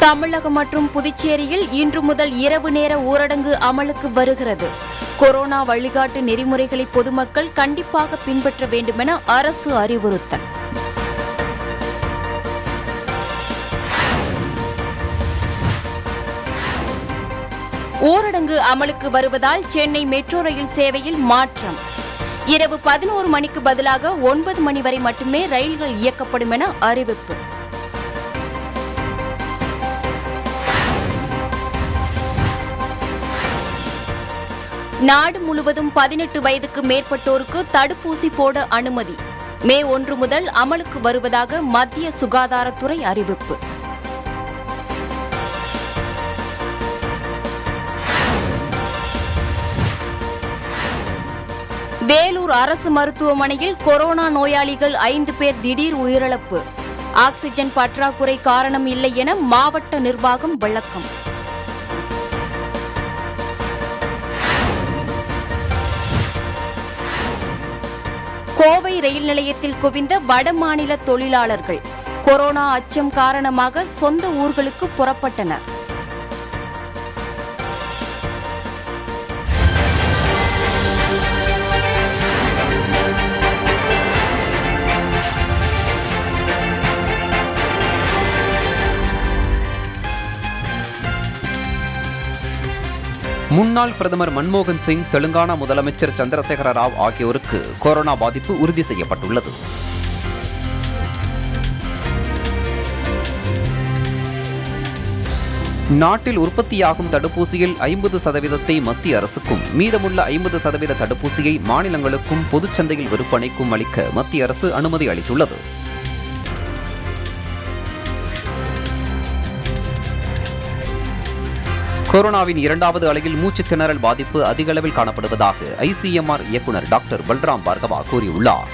தமிழகம் மற்றும் புதுச்சேரியில் இன்று முதல் இரவு நேர ஊரடங்கு அமலுக்கு வருகிறது கொரோனா வழிகாட்டு நெறிமுறைகளை பொதுமக்கள் கண்டிப்பாக பின்பற்ற வேண்டுமென அரசு அறிவுறுத்தல் ஊரடங்கு அமலுக்கு வருவதால் சென்னை மெட்ரோ ரயில் சேவையில் மாற்றம் இரவு பதினோரு மணிக்கு பதிலாக ஒன்பது மணி வரை மட்டுமே ரயில்கள் இயக்கப்படும் என அறிவிப்பு நாடு முழுவதும் பதினெட்டு வயதுக்கு மேற்பட்டோருக்கு தடுப்பூசி போட அனுமதி மே ஒன்று முதல் அமலுக்கு வருவதாக மத்திய சுகாதாரத்துறை அறிவிப்பு வேலூர் அரசு மருத்துவமனையில் கொரோனா நோயாளிகள் ஐந்து பேர் திடீர் உயிரிழப்பு ஆக்சிஜன் பற்றாக்குறை காரணம் இல்லை என மாவட்ட நிர்வாகம் விளக்கம் கோவை ரயில் நிலையத்தில் குவிந்த வடமாநில தொழிலாளர்கள் கொரோனா அச்சம் காரணமாக சொந்த ஊர்களுக்கு புறப்பட்டனர் முன்னாள் பிரதமர் மன்மோகன் சிங் தெலுங்கானா முதலமைச்சர் சந்திரசேகர ராவ் ஆகியோருக்கு கொரோனா பாதிப்பு உறுதி செய்யப்பட்டுள்ளது நாட்டில் உற்பத்தியாகும் தடுப்பூசியில் ஐம்பது சதவீதத்தை மத்திய அரசுக்கும் மீதமுள்ள ஐம்பது சதவீத தடுப்பூசியை மாநிலங்களுக்கும் பொதுச்சந்தையில் விற்பனைக்கும் அளிக்க மத்திய அரசு அனுமதி அளித்துள்ளது கொரோனாவின் இரண்டாவது அலையில் மூச்சுத் திணறல் பாதிப்பு அதிக அளவில் காணப்படுவதாக ஐசிஎம்ஆர் இயக்குநர் டாக்டர் பல்ராம் பார்கவா கூறியுள்ளார்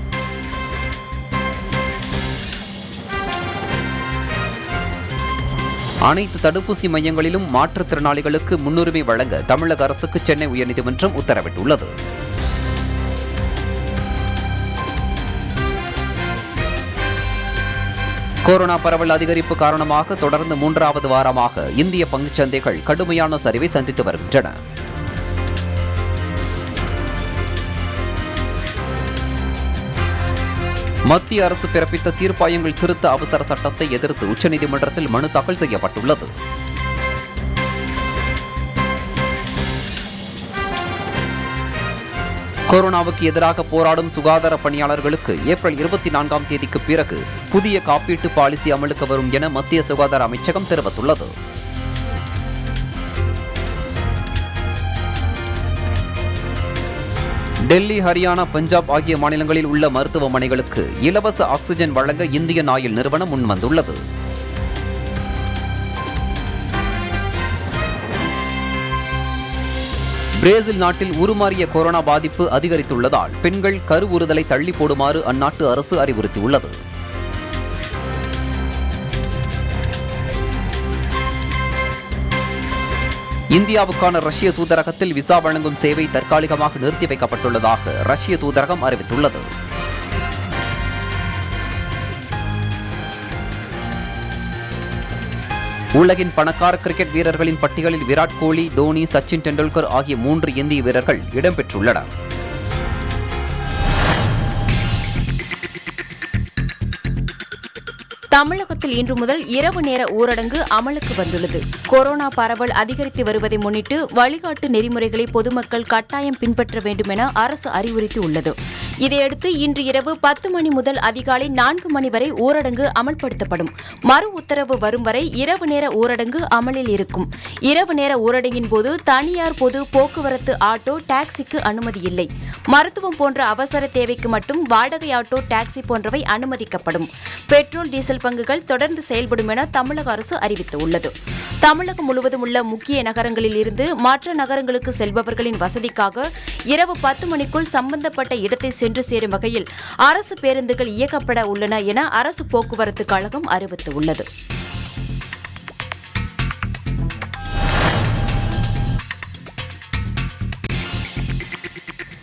அனைத்து தடுப்பூசி மையங்களிலும் மாற்றுத்திறனாளிகளுக்கு முன்னுரிமை வழங்க தமிழக அரசுக்கு சென்னை உயர்நீதிமன்றம் உத்தரவிட்டுள்ளது கொரோனா பரவல் அதிகரிப்பு காரணமாக தொடர்ந்து மூன்றாவது வாரமாக இந்திய பங்குச் சந்தைகள் கடுமையான சரிவை சந்தித்து வருகின்றன மத்திய அரசு பிறப்பித்த தீர்ப்பாயங்கள் திருத்த அவசர சட்டத்தை எதிர்த்து உச்சநீதிமன்றத்தில் மனு தாக்கல் செய்யப்பட்டுள்ளது கொரோனாவுக்கு எதிராக போராடும் சுகாதார பணியாளர்களுக்கு ஏப்ரல் இருபத்தி நான்காம் தேதிக்கு பிறகு புதிய காப்பீட்டு பாலிசி அமலுக்கு வரும் என மத்திய சுகாதார அமைச்சகம் தெரிவித்துள்ளது டெல்லி ஹரியானா பஞ்சாப் ஆகிய மாநிலங்களில் உள்ள மருத்துவமனைகளுக்கு இலவச ஆக்சிஜன் வழங்க இந்தியன் ஆயில் நிறுவனம் முன்வந்துள்ளது பிரேசில் நாட்டில் உருமாறிய கொரோனா பாதிப்பு அதிகரித்துள்ளதால் பெண்கள் கருவுறுதலை தள்ளி போடுமாறு அந்நாட்டு அரசு அறிவுறுத்தியுள்ளது இந்தியாவுக்கான ரஷ்ய தூதரகத்தில் விசா வழங்கும் சேவை தற்காலிகமாக நிறுத்தி வைக்கப்பட்டுள்ளதாக ரஷ்ய தூதரகம் அறிவித்துள்ளது உலகின் பணக்கார கிரிக்கெட் வீரர்களின் பட்டியலில் விராட் கோலி தோனி சச்சின் டெண்டுல்கர் ஆகிய மூன்று இந்திய வீரர்கள் இடம்பெற்றுள்ளனர் தமிழகத்தில் இன்று முதல் இரவு நேர ஊரடங்கு அமலுக்கு வந்துள்ளது கொரோனா பரவல் அதிகரித்து வருவதை முன்னிட்டு வழிகாட்டு நெறிமுறைகளை பொதுமக்கள் கட்டாயம் பின்பற்ற வேண்டும் என அரசு அறிவுறுத்தியுள்ளது இதையடுத்து இன்று இரவு பத்து மணி முதல் அதிகாலை நான்கு மணி வரை ஊரடங்கு அமல்படுத்தப்படும் மறு உத்தரவு வரும் வரை இரவு நேர ஊரடங்கு அமலில் இருக்கும் இரவு நேர ஊரடங்கின் போது தனியார் பொது போக்குவரத்து ஆட்டோ டாக்ஸிக்கு அனுமதி இல்லை மருத்துவம் போன்ற அவசர தேவைக்கு மட்டும் வாடகை ஆட்டோ டாக்ஸி போன்றவை அனுமதிக்கப்படும் பெட்ரோல் டீசல் பங்குகள் தொடர்ந்து செயல்படும் என தமிழக அரசு அறிவித்துள்ளது தமிழகம் முழுவதும் உள்ள முக்கிய நகரங்களில் இருந்து மற்ற நகரங்களுக்கு செல்பவர்களின் வசதிக்காக இரவு பத்து மணிக்குள் சம்பந்தப்பட்ட இடத்தை சென்று சேரும் வகையில் அரசு பேருந்துகள் இயக்கப்பட உள்ளன என அரசு போக்குவரத்து கழகம் அறிவித்துள்ளது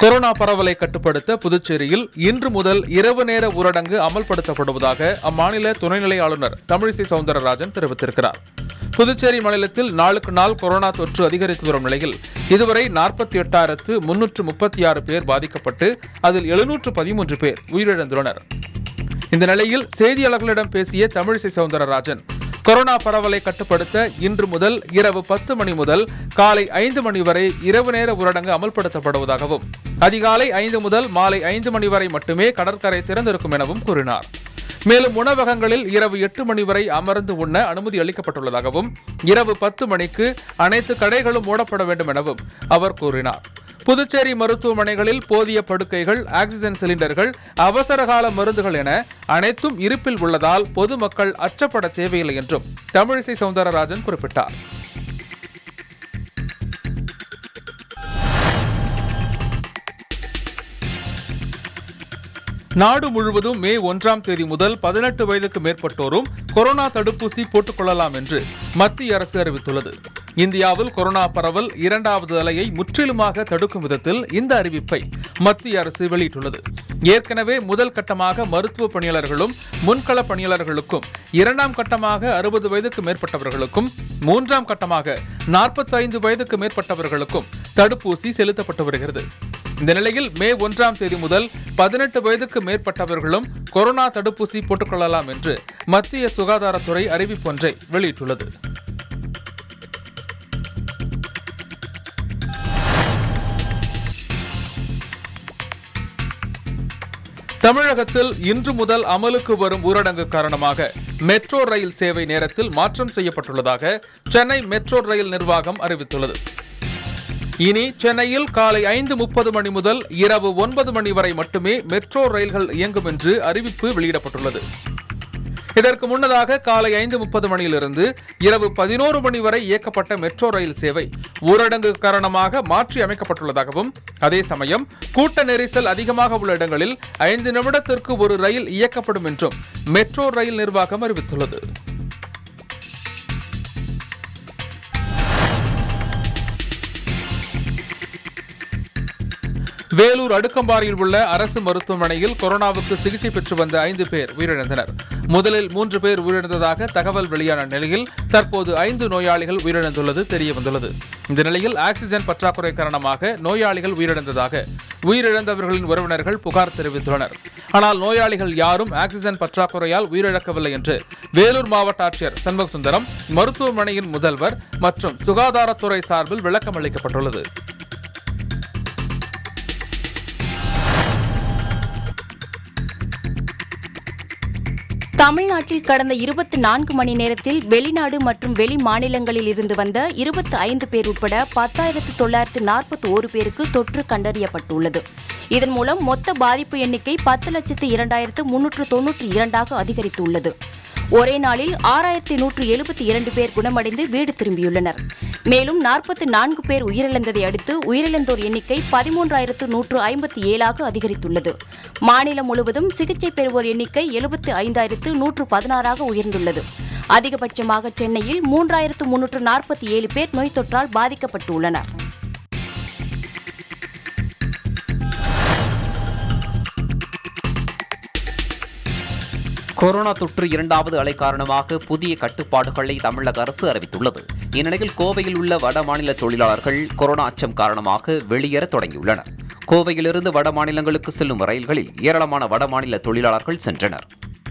கொரோனா பரவலை கட்டுப்படுத்த புதுச்சேரியில் இன்று முதல் இரவு நேர ஊரடங்கு அமல்படுத்தப்படுவதாக அம்மாநில துணைநிலை ஆளுநர் தமிழிசை சவுந்தரராஜன் தெரிவித்திருக்கிறார் புதுச்சேரி மாநிலத்தில் நாளுக்கு நாள் கொரோனா தொற்று அதிகரித்து வரும் நிலையில் இதுவரை நாற்பத்தி எட்டாயிரத்து முன்னூற்று முப்பத்தி ஆறு பேர் பாதிக்கப்பட்டு அதில் எழுநூற்று பதிமூன்று பேர் உயிரிழந்துள்ளனர் இந்த நிலையில் செய்தியாளர்களிடம் பேசிய தமிழிசை சவுந்தரராஜன் கொரோனா பரவலை கட்டுப்படுத்த இன்று முதல் இரவு பத்து மணி முதல் காலை ஐந்து மணி வரை இரவு நேர ஊரடங்கு அமல்படுத்தப்படுவதாகவும் அதிகாலை ஐந்து முதல் மாலை ஐந்து மணி வரை மட்டுமே கடற்கரை திறந்திருக்கும் எனவும் கூறினார் மேலும் உணவகங்களில் இரவு எட்டு மணி வரை அமர்ந்து உண்ண அனுமதி அளிக்கப்பட்டுள்ளதாகவும் இரவு பத்து மணிக்கு அனைத்து கடைகளும் மூடப்பட வேண்டும் எனவும் அவர் கூறினார் புதுச்சேரி மருத்துவமனைகளில் போதிய படுக்கைகள் ஆக்சிஜன் சிலிண்டர்கள் அவசரகால மருந்துகள் என அனைத்தும் இருப்பில் உள்ளதால் பொதுமக்கள் அச்சப்பட தேவையில்லை என்றும் தமிழிசை சவுந்தரராஜன் குறிப்பிட்டார் நாடு முழுவதும் மே ஒன்றாம் தேதி முதல் பதினெட்டு வயதுக்கு மேற்பட்டோரும் கொரோனா தடுப்பூசி போட்டுக் கொள்ளலாம் என்று மத்திய அரசு அறிவித்துள்ளது இந்தியாவில் கொரோனா பரவல் இரண்டாவது அலையை முற்றிலுமாக தடுக்கும் விதத்தில் இந்த அறிவிப்பை மத்திய அரசு வெளியிட்டுள்ளது ஏற்கனவே முதல் கட்டமாக மருத்துவ பணியாளர்களும் முன்கள பணியாளர்களுக்கும் இரண்டாம் கட்டமாக அறுபது வயதுக்கு மேற்பட்டவர்களுக்கும் மூன்றாம் கட்டமாக நாற்பத்தைந்து வயதுக்கு மேற்பட்டவர்களுக்கும் தடுப்பூசி செலுத்தப்பட்டு வருகிறது இந்த நிலையில் மே ஒன்றாம் தேதி முதல் பதினெட்டு வயதுக்கு மேற்பட்டவர்களும் கொரோனா தடுப்பூசி போட்டுக்கொள்ளலாம் என்று மத்திய சுகாதாரத்துறை அறிவிப்பொன்றை வெளியிட்டுள்ளது தமிழகத்தில் இன்று முதல் அமலுக்கு வரும் ஊரடங்கு காரணமாக மெட்ரோ ரயில் சேவை நேரத்தில் மாற்றம் செய்யப்பட்டுள்ளதாக சென்னை மெட்ரோ ரயில் நிர்வாகம் அறிவித்துள்ளது இனி சென்னையில் காலை ஐந்து முப்பது மணி முதல் இரவு ஒன்பது மணி வரை மட்டுமே மெட்ரோ ரயில்கள் இயங்கும் என்று அறிவிப்பு வெளியிடப்பட்டுள்ளது இதற்கு முன்னதாக காலை ஐந்து முப்பது மணியிலிருந்து இரவு பதினோரு மணி வரை இயக்கப்பட்ட மெட்ரோ ரயில் சேவை ஊரடங்கு காரணமாக மாற்றி அமைக்கப்பட்டுள்ளதாகவும் அதே சமயம் கூட்ட நெரிசல் அதிகமாக உள்ள இடங்களில் ஐந்து நிமிடத்திற்கு ஒரு ரயில் இயக்கப்படும் என்றும் மெட்ரோ ரயில் நிர்வாகம் அறிவித்துள்ளது வேலூர் அடுக்கம்பாறையில் உள்ள அரசு மருத்துவமனையில் கொரோனாவுக்கு சிகிச்சை பெற்று வந்த ஐந்து பேர் உயிரிழந்தனர் முதலில் மூன்று பேர் உயிரிழந்ததாக தகவல் வெளியான நிலையில் தற்போது ஐந்து நோயாளிகள் உயிரிழந்துள்ளது தெரிய வந்துள்ளது இந்த நிலையில் ஆக்சிஜன் பற்றாக்குறை காரணமாக நோயாளிகள் உயிரிழந்ததாக உயிரிழந்தவர்களின் உறவினர்கள் புகார் தெரிவித்துள்ளனர் ஆனால் நோயாளிகள் யாரும் ஆக்சிஜன் பற்றாக்குறையால் உயிரிழக்கவில்லை என்று வேலூர் மாவட்ட ஆட்சியர் சண்முக சுந்தரம் மருத்துவமனையின் முதல்வர் மற்றும் சுகாதாரத்துறை சார்பில் விளக்கம் அளிக்கப்பட்டுள்ளது தமிழ்நாட்டில் கடந்த இருபத்தி நான்கு மணி நேரத்தில் வெளிநாடு மற்றும் வெளி மாநிலங்களில் இருந்து வந்த இருபத்தி ஐந்து பேர் உட்பட பத்தாயிரத்து தொள்ளாயிரத்து நாற்பத்தி ஓரு பேருக்கு தொற்று கண்டறியப்பட்டுள்ளது இதன் மூலம் மொத்த பாதிப்பு எண்ணிக்கை பத்து லட்சத்து இரண்டாயிரத்து முன்னூற்று தொன்னூற்றி இரண்டாக அதிகரித்துள்ளது ஒரே நாளில் ஆறாயிரத்தி நூற்று எழுபத்தி இரண்டு பேர் குணமடைந்து வீடு திரும்பியுள்ளனர் மேலும் நாற்பத்தி நான்கு பேர் உயிரிழந்ததை அடுத்து உயிரிழந்தோர் எண்ணிக்கை பதிமூன்றாயிரத்து நூற்று ஐம்பத்தி ஏழாக அதிகரித்துள்ளது மாநிலம் முழுவதும் சிகிச்சை பெறுவோர் எண்ணிக்கை எழுபத்து ஐந்தாயிரத்து நூற்று பதினாறாக உயர்ந்துள்ளது அதிகபட்சமாக சென்னையில் மூன்றாயிரத்து முன்னூற்று நாற்பத்தி ஏழு பேர் நோய் தொற்றால் பாதிக்கப்பட்டுள்ளனர் கொரோனா தொற்று இரண்டாவது அலை காரணமாக புதிய கட்டுப்பாடுகளை தமிழக அரசு அறிவித்துள்ளது இந்நிலையில் கோவையில் உள்ள வட மாநில தொழிலாளர்கள் கொரோனா அச்சம் காரணமாக வெளியேற தொடங்கியுள்ளனர் கோவையிலிருந்து வட மாநிலங்களுக்கு செல்லும் ரயில்களில் ஏராளமான வட மாநில தொழிலாளர்கள் சென்றனர்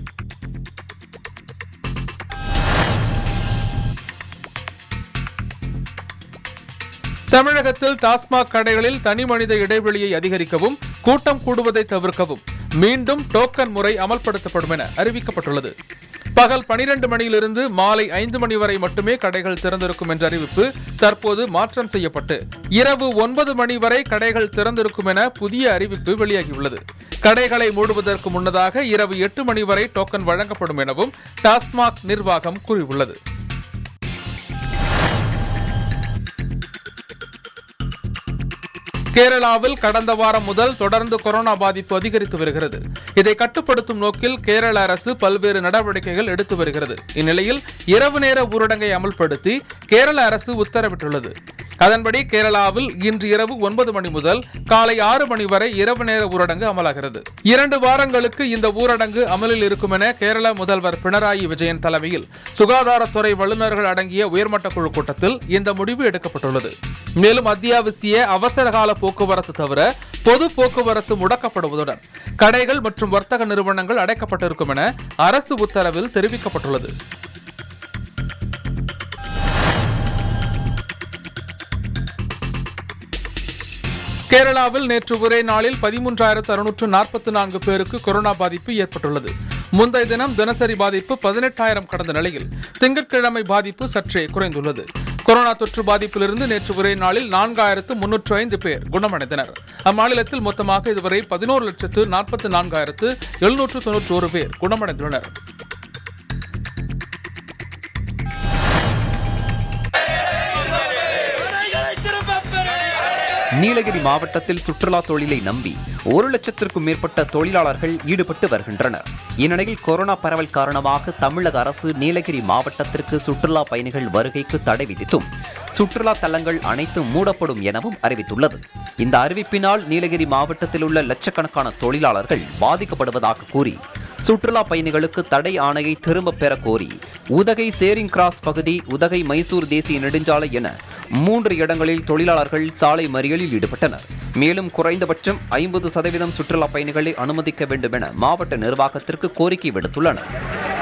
தமிழகத்தில் டாஸ்மாக் கடைகளில் தனிமனித இடைவெளியை அதிகரிக்கவும் கூட்டம் கூடுவதை தவிர்க்கவும் மீண்டும் டோக்கன் முறை அமல்படுத்தப்படும் என அறிவிக்கப்பட்டுள்ளது பகல் பனிரெண்டு மணியிலிருந்து மாலை ஐந்து மணி வரை மட்டுமே கடைகள் திறந்திருக்கும் என்ற அறிவிப்பு தற்போது மாற்றம் செய்யப்பட்டு இரவு ஒன்பது மணி வரை கடைகள் திறந்திருக்கும் என புதிய அறிவிப்பு வெளியாகியுள்ளது கடைகளை மூடுவதற்கு முன்னதாக இரவு எட்டு மணி வரை டோக்கன் வழங்கப்படும் எனவும் டாஸ்மாக் நிர்வாகம் கூறியுள்ளது கேரளாவில் கடந்த வாரம் முதல் தொடர்ந்து கொரோனா பாதிப்பு அதிகரித்து வருகிறது இதை கட்டுப்படுத்தும் நோக்கில் கேரள அரசு பல்வேறு நடவடிக்கைகள் எடுத்து வருகிறது இந்நிலையில் இரவு நேர ஊரடங்கை அமல்படுத்தி கேரள அரசு உத்தரவிட்டுள்ளது அதன்படி கேரளாவில் இன்று இரவு ஒன்பது மணி முதல் காலை ஆறு மணி வரை இரவு நேர ஊரடங்கு அமலாகிறது இரண்டு வாரங்களுக்கு இந்த ஊரடங்கு அமலில் இருக்கும் என கேரள முதல்வர் பினராயி விஜயன் தலைமையில் சுகாதாரத்துறை வல்லுநர்கள் அடங்கிய உயர்மட்ட குழு கூட்டத்தில் இந்த முடிவு எடுக்கப்பட்டுள்ளது மேலும் அத்தியாவசிய அவசரகால போக்குவரத்து தவிர பொது போக்குவரத்து முடக்கப்படுவதுடன் கடைகள் மற்றும் வர்த்தக நிறுவனங்கள் அடைக்கப்பட்டிருக்கும் என அரசு உத்தரவில் தெரிவிக்கப்பட்டுள்ளது கேரளாவில் நேற்று ஒரே நாளில் பதிமூன்றாயிரத்து அறுநூற்று நாற்பத்தி நான்கு பேருக்கு கொரோனா பாதிப்பு ஏற்பட்டுள்ளது முந்தைய தினம் தினசரி பாதிப்பு பதினெட்டாயிரம் கடந்த நிலையில் திங்கட்கிழமை பாதிப்பு சற்றே குறைந்துள்ளது கொரோனா தொற்று பாதிப்பிலிருந்து நேற்று ஒரே நாளில் நான்காயிரத்து முன்னூற்று ஐந்து பேர் குணமடைந்தனர் அம்மாநிலத்தில் மொத்தமாக இதுவரை பதினோரு லட்சத்து நாற்பத்தி நான்காயிரத்து எழுநூற்று தொன்னூற்றி ஒரு பேர் குணமடைந்துள்ளனர் நீலகிரி மாவட்டத்தில் சுற்றுலா தொழிலை நம்பி ஒரு லட்சத்திற்கும் மேற்பட்ட தொழிலாளர்கள் ஈடுபட்டு வருகின்றனர் இந்நிலையில் கொரோனா பரவல் காரணமாக தமிழக அரசு நீலகிரி மாவட்டத்திற்கு சுற்றுலா பயணிகள் வருகைக்கு தடை விதித்தும் சுற்றுலா தலங்கள் அனைத்தும் மூடப்படும் எனவும் அறிவித்துள்ளது இந்த அறிவிப்பினால் நீலகிரி மாவட்டத்தில் உள்ள லட்சக்கணக்கான தொழிலாளர்கள் பாதிக்கப்படுவதாக கூறி சுற்றுலா பயணிகளுக்கு தடை ஆணையை திரும்பப் பெற கோரி உதகை சேரிங் கிராஸ் பகுதி உதகை மைசூர் தேசிய நெடுஞ்சாலை என மூன்று இடங்களில் தொழிலாளர்கள் சாலை மறியலில் ஈடுபட்டனர் மேலும் குறைந்தபட்சம் ஐம்பது சதவீதம் சுற்றுலா பயணிகளை அனுமதிக்க வேண்டும் என மாவட்ட நிர்வாகத்திற்கு கோரிக்கை விடுத்துள்ளனர்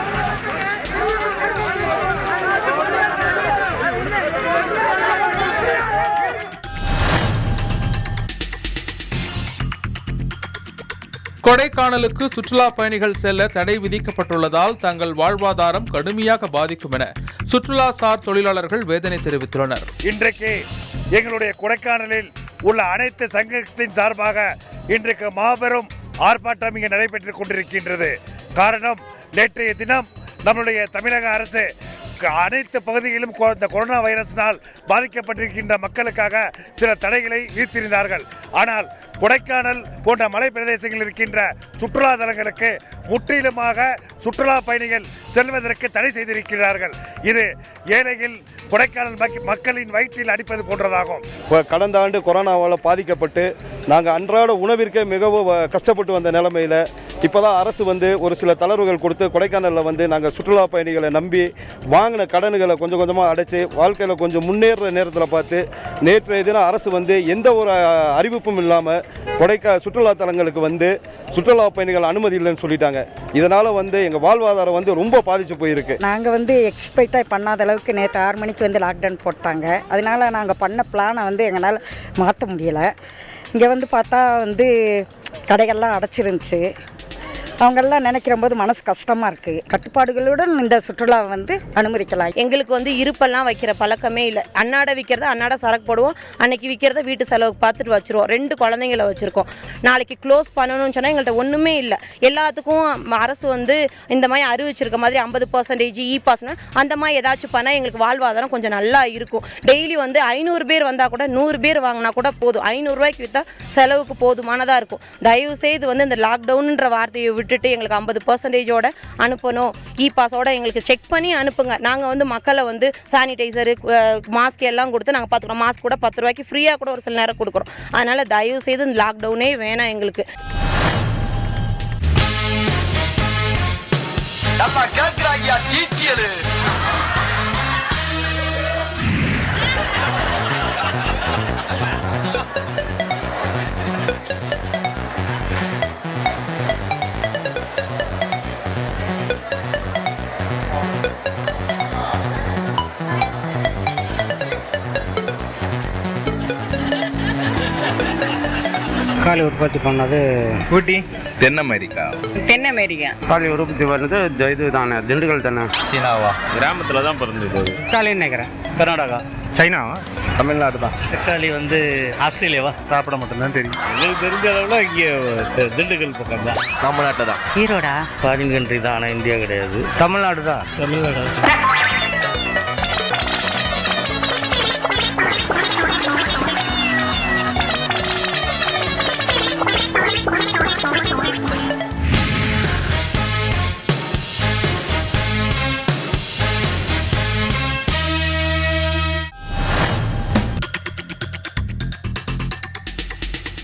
கொடைக்கானலுக்கு சுற்றுலா பயணிகள் செல்ல தடை விதிக்கப்பட்டுள்ளதால் தங்கள் வாழ்வாதாரம் கடுமையாக பாதிக்கும் என சுற்றுலா சார் தொழிலாளர்கள் வேதனை தெரிவித்துள்ளனர் இன்றைக்கு எங்களுடைய கொடைக்கானலில் உள்ள அனைத்து சங்கத்தின் சார்பாக இன்றைக்கு மாபெரும் ஆர்ப்பாட்டம் இங்கு நடைபெற்றுக் கொண்டிருக்கின்றது காரணம் நேற்றைய தினம் நம்முடைய தமிழக அரசு க- அனைத்து பகுதிகளிலும் கொ- இந்த கொரோனா வைரஸினால் பாதிக்கப்பட்டிருக்கின்ற மக்களுக்காக சில தடைகளை விதித்திருந்தார்கள் ஆனால் கொடைக்கானல் போன்ற மலை பிரதேசங்களில் இருக்கின்ற சுற்றுலா தலங்களுக்கு முற்றிலுமாக சுற்றுலா பயணிகள் செல்வதற்கு தடை செய்திருக்கிறார்கள் இது ஏழைகள் கொடைக்கானல் மக்க- மக்களின் வயிற்றில் அடிப்பது போன்றதாகும் இப்போ கடந்த ஆண்டு கொரோனாவால் பாதிக்கப்பட்டு நாங்கள் அன்றாட உணவிற்கே மிகவும் அஹ், கஷ்டப்பட்டு வந்த நிலமையில் இப்போ தான் அரசு வந்து ஒரு சில தளர்வுகள் கொடுத்து கொடைக்கானலில் வந்து நாங்கள் சுற்றுலா பயணிகளை நம்பி வாங்கின கடன்களை கொஞ்சம் கொஞ்சமாக அடைச்சி வாழ்க்கையில் கொஞ்சம் முன்னேறுற நேரத்தில் பார்த்து நேற்றைய தினம் அரசு வந்து எந்த ஒரு அஹ், அறிவிப்பும் இல்லாமல் கொடைக்கா சுற்றுலா தலங்களுக்கு வந்து சுற்றுலா பயணிகள் அனுமதி இல்லைன்னு சொல்லிட்டாங்க இதனால் வந்து எங்கள் வாழ்வாதாரம் வந்து ரொம்ப பாதிச்சு போயிருக்கு நாங்கள் வந்து எக்ஸ்பெக்டாக பண்ணாத அளவுக்கு நேற்று ஆறு மணிக்கு வந்து லாக்டவுன் போட்டாங்க அதனால நாங்கள் பண்ண பிளானை வந்து எங்களால் மாற்ற முடியலை இங்கே வந்து பார்த்தா வந்து கடைகள்லாம் அடைச்சிருந்துச்சு அவங்கெல்லாம் நினைக்கிற போது மனசு கஷ்டமாக இருக்குது கட்டுப்பாடுகளுடன் இந்த சுற்றுலாவை வந்து அனுமதிக்கலாம் எங்களுக்கு வந்து இருப்பெல்லாம் வைக்கிற பழக்கமே இல்லை அன்னாட விற்கிறத அன்னாட சரக்கு போடுவோம் அன்னைக்கு விற்கிறத வீட்டு செலவுக்கு பார்த்துட்டு வச்சிருவோம் ரெண்டு குழந்தைங்கள வச்சுருக்கோம் நாளைக்கு க்ளோஸ் பண்ணணும்னு சொன்னால் எங்கள்கிட்ட ஒன்றுமே இல்லை எல்லாத்துக்கும் ம- அரசு வந்து இந்த மாதிரி அறிவிச்சிருக்க மாதிரி ஐம்பது பர்சன்டேஜ் இ பாஸ்னு அந்த மாதிரி ஏதாச்சும் பண்ணால் எங்களுக்கு வாழ்வாதாரம் கொஞ்சம் நல்லா இருக்கும் டெய்லி வந்து ஐநூறு பேர் வந்தால் கூட நூறு பேர் வாங்கினா கூட போதும் ஐநூறுரூவாய்க்கு விற்றா செலவுக்கு போதுமானதாக இருக்கும் தயவு செய்து வந்து இந்த லாக்டவுன்ன்ற வார்த்தையை விட்டுட்டு எங்களுக்கு ஐம்பது பர்சன்டேஜோட அனுப்பணும் இ பாஸோட எங்களுக்கு செக் பண்ணி அனுப்புங்க நாங்கள் வந்து மக்களை வந்து சானிடைசரு மாஸ்க் எல்லாம் கொடுத்து நாங்கள் பார்த்துக்குறோம் மாஸ்க் கூட பத்து ரூபாய்க்கு ஃப்ரீயாக கூட ஒரு சில நேரம் கொடுக்குறோம் அதனால் தயவு செய்து இந்த லாக்டவுனே வேணாம் எங்களுக்கு நல்லா கேக்குறாங்க டீட்டியலு தக்காளி உற்பத்தி பண்ணது ஊட்டி தென் அமெரிக்கா தென் அமெரிக்கா தக்காளி உற்பத்தி பண்ணது இது- இது தானே திண்டுக்கல் தானே சீனாவா கிராமத்துல தான் பிறந்தது தக்காளி நினைக்கிறேன் கர்நாடகா சைனாவா தமிழ்நாடு தான் தக்காளி வந்து ஆஸ்திரேலியாவா சாப்பிட மட்டும்தான் தெரியும் எங்களுக்கு தெரிஞ்ச அளவுல இங்கே திண்டுக்கல் பக்கம் தான் நம்ம நாட்டில் தான் ஈரோடா ஃபாரின் கண்ட்ரி தான் ஆனால் இந்தியா கிடையாது தமிழ்நாடு தான் தமிழ்நாடு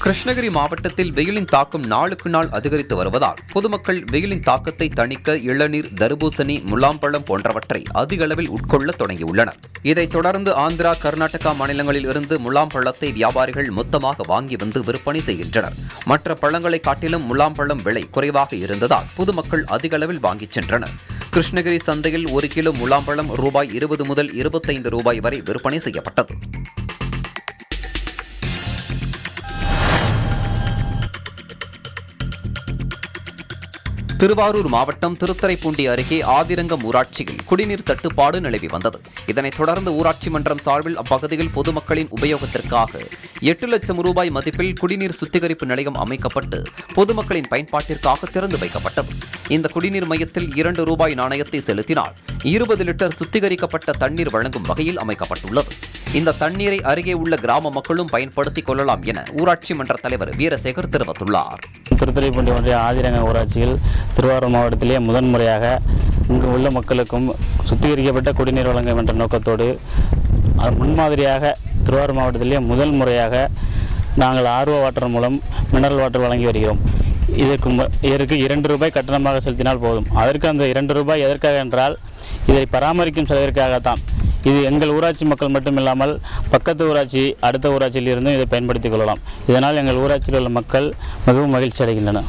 கிருஷ்ணகிரி மாவட்டத்தில் வெயிலின் தாக்கம் நாளுக்கு நாள் அதிகரித்து வருவதால் பொதுமக்கள் வெயிலின் தாக்கத்தை தணிக்க இளநீர் தர்பூசணி முலாம்பழம் போன்றவற்றை அதிக அளவில் உட்கொள்ள தொடங்கியுள்ளனர் இதைத் தொடர்ந்து ஆந்திரா கர்நாடகா மாநிலங்களில் இருந்து முலாம்பழத்தை வியாபாரிகள் மொத்தமாக வாங்கி வந்து விற்பனை செய்கின்றனர் மற்ற பழங்களை காட்டிலும் முலாம்பழம் விலை குறைவாக இருந்ததால் பொதுமக்கள் அதிக அளவில் வாங்கிச் சென்றனர் கிருஷ்ணகிரி சந்தையில் ஒரு கிலோ முலாம்பழம் ரூபாய் இருபது முதல் இருபத்தைந்து ரூபாய் வரை விற்பனை செய்யப்பட்டது திருவாரூர் மாவட்டம் திருத்துறைப்பூண்டி அருகே ஆதிரங்கம் ஊராட்சியில் குடிநீர் தட்டுப்பாடு நிலவி வந்தது இதனைத் தொடர்ந்து ஊராட்சி மன்றம் சார்பில் அப்பகுதியில் பொதுமக்களின் உபயோகத்திற்காக எட்டு லட்சம் ரூபாய் மதிப்பில் குடிநீர் சுத்திகரிப்பு நிலையம் அமைக்கப்பட்டு பொதுமக்களின் பயன்பாட்டிற்காக திறந்து வைக்கப்பட்டது இந்த குடிநீர் மையத்தில் இரண்டு ரூபாய் நாணயத்தை செலுத்தினால் இருபது லிட்டர் சுத்திகரிக்கப்பட்ட தண்ணீர் வழங்கும் வகையில் அமைக்கப்பட்டுள்ளது இந்த தண்ணீரை அருகே உள்ள கிராம மக்களும் பயன்படுத்திக் கொள்ளலாம் என ஊராட்சி மன்ற தலைவர் வீரசேகர் தெரிவித்துள்ளார் திருத்துறைப்பூண்டி ஒன்றிய ஆதிரங்க ஊராட்சியில் திருவாரூர் மாவட்டத்திலே முதன்முறையாக இங்கு உள்ள மக்களுக்கும் சுத்திகரிக்கப்பட்ட குடிநீர் வழங்கும் என்ற நோக்கத்தோடு அது முன்மாதிரியாக திருவாரூர் மாவட்டத்திலே முதல் முறையாக நாங்கள் ஆர்வ வாட்டர் மூலம் மினரல் வாட்டர் வழங்கி வருகிறோம் இதற்கு மு- இதற்கு இரண்டு ரூபாய் கட்டணமாக செலுத்தினால் போதும் அதற்கு அந்த இரண்டு ரூபாய் எதற்காக என்றால் இதை பராமரிக்கும் செலவிற்காகத்தான் இது எங்கள் ஊராட்சி மக்கள் மட்டும் இல்லாமல் பக்கத்து ஊராட்சி அடுத்த ஊராட்சியில் இருந்தும் இதை பயன்படுத்திக் கொள்ளலாம் இதனால் எங்கள் ஊராட்சியில் உள்ள மக்கள் மிகவும் மகிழ்ச்சி அடைகின்றனர்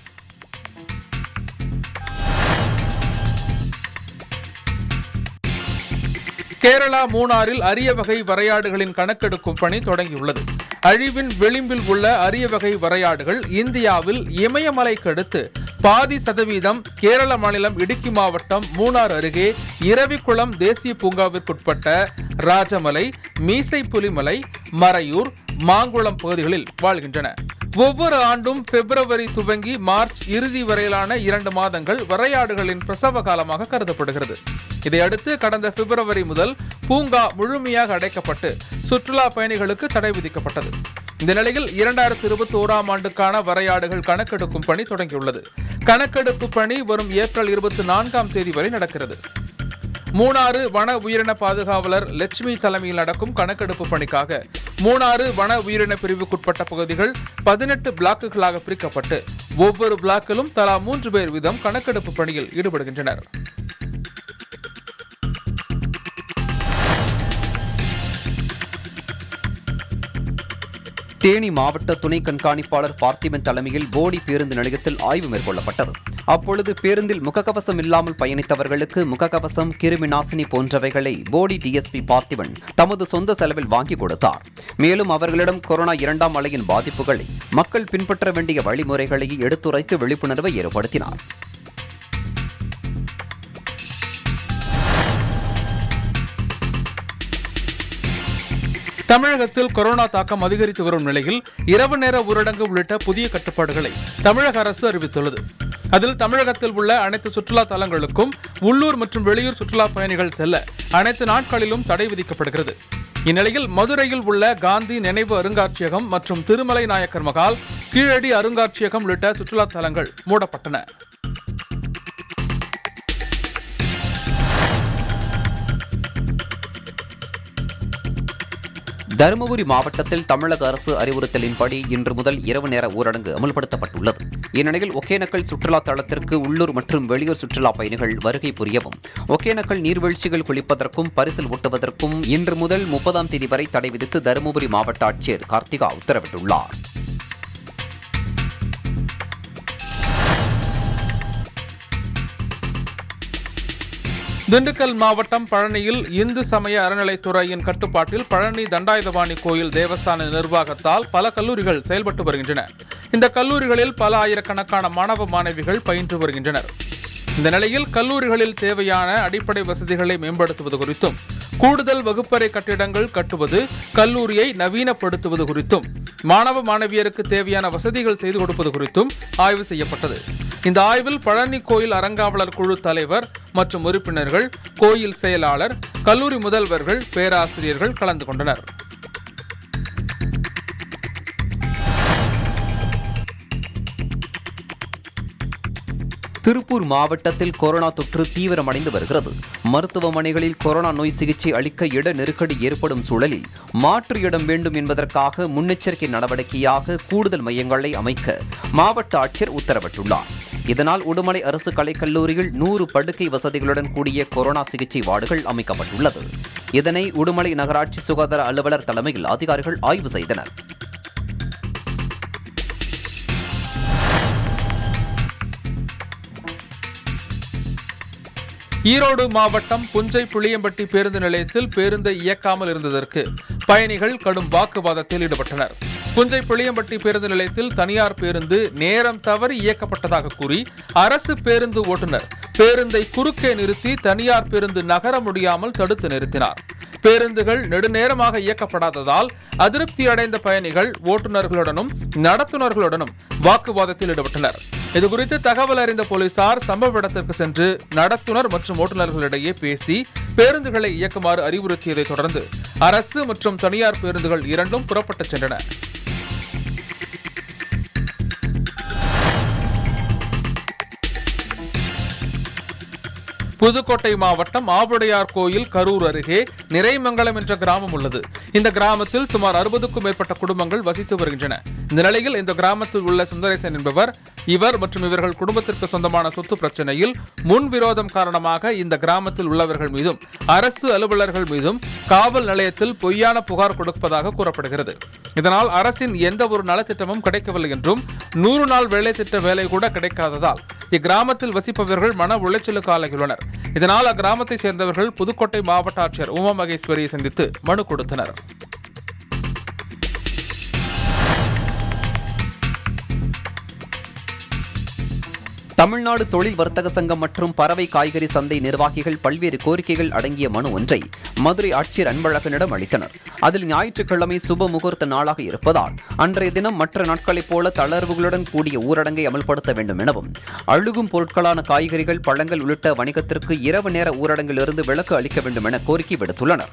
கேரளா மூணாறில் அரிய வகை வரையாடுகளின் கணக்கெடுக்கும் பணி தொடங்கியுள்ளது அழிவின் விளிம்பில் உள்ள அரிய வகை வரையாடுகள் இந்தியாவில் இமயமலைக்கு அடுத்து பாதி சதவீதம் கேரள மாநிலம் இடுக்கி மாவட்டம் மூணார் அருகே இரவிக்குளம் தேசிய பூங்காவிற்குட்பட்ட ராஜமலை மீசை புலிமலை மறையூர் மாங்குளம் பகுதிகளில் வாழ்கின்றன ஒவ்வொரு ஆண்டும் பிப்ரவரி துவங்கி மார்ச் இறுதி வரையிலான இரண்டு மாதங்கள் வரையாடுகளின் பிரசவ காலமாக கருதப்படுகிறது இதையடுத்து கடந்த பிப்ரவரி முதல் பூங்கா முழுமையாக அடைக்கப்பட்டு சுற்றுலா பயணிகளுக்கு தடை விதிக்கப்பட்டது இந்த நிலையில் இரண்டாயிரத்தி இருபத்தி ஓராம் ஆண்டுக்கான வரையாடுகள் கணக்கெடுக்கும் பணி தொடங்கியுள்ளது கணக்கெடுப்பு பணி வரும் ஏப்ரல் இருபத்தி நான்காம் தேதி வரை நடக்கிறது மூணாறு வன உயிரின பாதுகாவலர் லட்சுமி தலைமையில் நடக்கும் கணக்கெடுப்பு பணிக்காக மூணாறு வன உயிரின பிரிவுக்குட்பட்ட பகுதிகள் பதினெட்டு பிளாக்குகளாக பிரிக்கப்பட்டு ஒவ்வொரு பிளாக்கிலும் தலா மூன்று பேர் வீதம் கணக்கெடுப்பு பணியில் ஈடுபடுகின்றனர் தேனி மாவட்ட துணை கண்காணிப்பாளர் பார்த்திபன் தலைமையில் போடி பேருந்து நிலையத்தில் ஆய்வு மேற்கொள்ளப்பட்டது அப்பொழுது பேருந்தில் முகக்கவசம் இல்லாமல் பயணித்தவர்களுக்கு முகக்கவசம் கிருமி நாசினி போன்றவைகளை போடி டிஎஸ்பி பார்த்திபன் தமது சொந்த செலவில் வாங்கி கொடுத்தார் மேலும் அவர்களிடம் கொரோனா இரண்டாம் அலையின் பாதிப்புகளை மக்கள் பின்பற்ற வேண்டிய வழிமுறைகளை எடுத்துரைத்து விழிப்புணர்வை ஏற்படுத்தினார் தமிழகத்தில் கொரோனா தாக்கம் அதிகரித்து வரும் நிலையில் இரவு நேர ஊரடங்கு உள்ளிட்ட புதிய கட்டுப்பாடுகளை தமிழக அரசு அறிவித்துள்ளது அதில் தமிழகத்தில் உள்ள அனைத்து சுற்றுலா தலங்களுக்கும் உள்ளூர் மற்றும் வெளியூர் சுற்றுலா பயணிகள் செல்ல அனைத்து நாட்களிலும் தடை விதிக்கப்படுகிறது இந்நிலையில் மதுரையில் உள்ள காந்தி நினைவு அருங்காட்சியகம் மற்றும் திருமலை நாயக்கர் மகால் கீழடி அருங்காட்சியகம் உள்ளிட்ட சுற்றுலா தலங்கள் மூடப்பட்டன தருமபுரி மாவட்டத்தில் தமிழக அரசு அறிவுறுத்தலின்படி இன்று முதல் இரவு நேர ஊரடங்கு அமல்படுத்தப்பட்டுள்ளது இந்நிலையில் ஒகேனக்கல் சுற்றுலா தளத்திற்கு உள்ளூர் மற்றும் வெளியூர் சுற்றுலா பயணிகள் வருகை புரியவும் ஒகேனக்கல் நீர்வீழ்ச்சிகள் குளிப்பதற்கும் பரிசல் ஓட்டுவதற்கும் இன்று முதல் முப்பதாம் தேதி வரை தடை விதித்து தருமபுரி மாவட்ட ஆட்சியர் கார்த்திகா உத்தரவிட்டுள்ளார் திண்டுக்கல் மாவட்டம் பழனியில் இந்து சமய அறநிலைத்துறையின் கட்டுப்பாட்டில் பழனி தண்டாயுதபாணி கோயில் தேவஸ்தான நிர்வாகத்தால் பல கல்லூரிகள் செயல்பட்டு வருகின்றன இந்த கல்லூரிகளில் பல ஆயிரக்கணக்கான மாணவ மாணவிகள் பயின்று வருகின்றனர் இந்த நிலையில் கல்லூரிகளில் தேவையான அடிப்படை வசதிகளை மேம்படுத்துவது குறித்தும் கூடுதல் வகுப்பறை கட்டிடங்கள் கட்டுவது கல்லூரியை நவீனப்படுத்துவது குறித்தும் மாணவ மாணவியருக்கு தேவையான வசதிகள் செய்து கொடுப்பது குறித்தும் ஆய்வு செய்யப்பட்டது இந்த ஆய்வில் பழனி கோயில் அறங்காவலர் குழு தலைவர் மற்றும் உறுப்பினர்கள் கோயில் செயலாளர் கல்லூரி முதல்வர்கள் பேராசிரியர்கள் கலந்து கொண்டனர் திருப்பூர் மாவட்டத்தில் கொரோனா தொற்று தீவிரமடைந்து வருகிறது மருத்துவமனைகளில் கொரோனா நோய் சிகிச்சை அளிக்க இட நெருக்கடி ஏற்படும் சூழலில் மாற்று இடம் வேண்டும் என்பதற்காக முன்னெச்சரிக்கை நடவடிக்கையாக கூடுதல் மையங்களை அமைக்க மாவட்ட ஆட்சியர் உத்தரவிட்டுள்ளார் இதனால் உடுமலை அரசு கலைக்கல்லூரியில் நூறு படுக்கை வசதிகளுடன் கூடிய கொரோனா சிகிச்சை வார்டுகள் அமைக்கப்பட்டுள்ளது இதனை உடுமலை நகராட்சி சுகாதார அலுவலர் தலைமையில் அதிகாரிகள் ஆய்வு செய்தனர் ஈரோடு மாவட்டம் புஞ்சை புளியம்பட்டி பேருந்து நிலையத்தில் பேருந்தை இயக்காமல் இருந்ததற்கு பயணிகள் கடும் வாக்குவாதத்தில் ஈடுபட்டனர் புஞ்சை புளியம்பட்டி பேருந்து நிலையத்தில் தனியார் பேருந்து நேரம் தவறி இயக்கப்பட்டதாக கூறி அரசு பேருந்து ஓட்டுநர் பேருந்தை குறுக்கே நிறுத்தி தனியார் பேருந்து நகர முடியாமல் தடுத்து நிறுத்தினார் பேருந்துகள் நெடுநேரமாக இயக்கப்படாததால் அதிருப்தி அடைந்த பயணிகள் ஓட்டுநர்களுடனும் நடத்துனர்களுடனும் வாக்குவாதத்தில் ஈடுபட்டனர் இதுகுறித்து தகவல் அறிந்த போலீசார் சம்பவ இடத்திற்கு சென்று நடத்துனர் மற்றும் ஓட்டுநர்களிடையே பேசி பேருந்துகளை இயக்குமாறு அறிவுறுத்தியதை தொடர்ந்து அரசு மற்றும் தனியார் பேருந்துகள் இரண்டும் புறப்பட்டுச் சென்றன புதுக்கோட்டை மாவட்டம் ஆவுடையார் கோயில் கரூர் அருகே நிறைமங்கலம் என்ற கிராமம் உள்ளது இந்த கிராமத்தில் சுமார் அறுபதுக்கும் மேற்பட்ட குடும்பங்கள் வசித்து வருகின்றன இந்த நிலையில் இந்த கிராமத்தில் உள்ள சுந்தரேசன் என்பவர் இவர் மற்றும் இவர்கள் குடும்பத்திற்கு சொந்தமான சொத்து பிரச்சனையில் முன்விரோதம் காரணமாக இந்த கிராமத்தில் உள்ளவர்கள் மீதும் அரசு அலுவலர்கள் மீதும் காவல் நிலையத்தில் பொய்யான புகார் கொடுப்பதாக கூறப்படுகிறது இதனால் அரசின் எந்த ஒரு நலத்திட்டமும் கிடைக்கவில்லை என்றும் நூறு நாள் வேலை திட்ட வேலை கூட கிடைக்காததால் இக்கிராமத்தில் வசிப்பவர்கள் மன உளைச்சலுக்கு ஆளாகியுள்ளனர் இதனால் அக்கிராமத்தை சேர்ந்தவர்கள் புதுக்கோட்டை மாவட்ட ஆட்சியர் உமா மகேஸ்வரியை சந்தித்து மனு கொடுத்தனர் தமிழ்நாடு தொழில் வர்த்தக சங்கம் மற்றும் பறவை காய்கறி சந்தை நிர்வாகிகள் பல்வேறு கோரிக்கைகள் அடங்கிய மனு ஒன்றை மதுரை ஆட்சியர் அன்பழகனிடம் அளித்தனர் அதில் ஞாயிற்றுக்கிழமை சுப முகூர்த்த நாளாக இருப்பதால் அன்றைய தினம் மற்ற நாட்களைப் போல தளர்வுகளுடன் கூடிய ஊரடங்கை அமல்படுத்த வேண்டும் எனவும் அழுகும் பொருட்களான காய்கறிகள் பழங்கள் உள்ளிட்ட வணிகத்திற்கு இரவு நேர ஊரடங்கிலிருந்து விலக்கு அளிக்க வேண்டும் என கோரிக்கை விடுத்துள்ளனர்